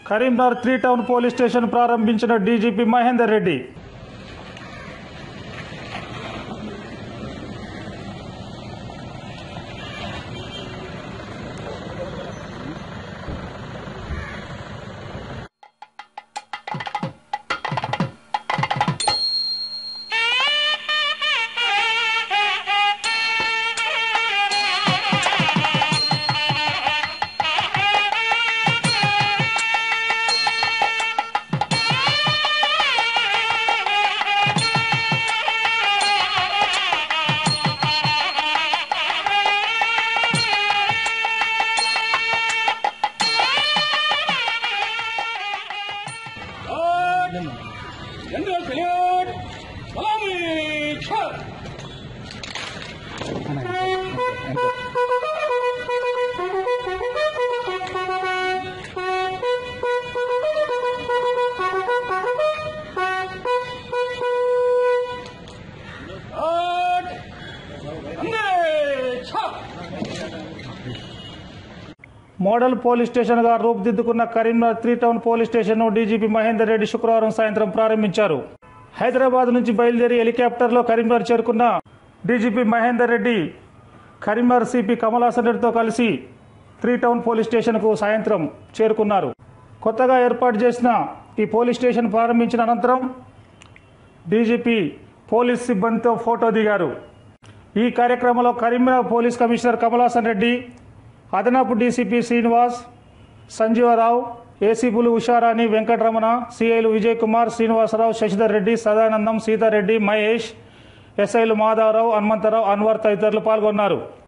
Karimnagar three town police station ప్రారంభించిన DGP Mahender Reddy General salute! Salami! Charge! Charge! Grande! Charge! Model police స్టేషన్గా రూపుదిద్దుకున్న Karimnagar three town police స్టేషన్ను DGP Mahender Reddy శుక్రవారం సాయంత్రం ప్రారంభించారు హైదరాబాద్ నుంచి బయలుదేరి హెలికాప్టర్లో కరీంనగర్ చేరుకున్న డీజీపీ మహేందర్ రెడ్డి కరీంనగర్ సిపి కమలాసన్ రెడ్డితో కలిసి త్రీ టౌన్ పోలీస్ స్టేషన్కు సాయంత్రం చేరుకున్నారు కొత్తగా ఏర్పాటు చేసిన ఈ పోలీస్ స్టేషన్ ప్రారంభించిన అనంతరం డీజీపీ పోలీస్ సిబ్బందితో ఫోటో దిగారు ఈ కార్యక్రమంలో కరీంనగర్ పోలీస్ కమిషనర్ కమలాసన్ రెడ్డి అదనపు డీసీపీ శ్రీనివాస్ సంజీవరావు ఏసీపులు ఉషారాణి వెంకటరమణ సిఐలు విజయ్ కుమార్ శ్రీనివాసరావు శశిధర్ రెడ్డి సదానందం సీతారెడ్డి మహేష్ ఎస్ఐలు మాధవరావు హనుమంతరావు అన్వర్ తదితరులు పాల్గొన్నారు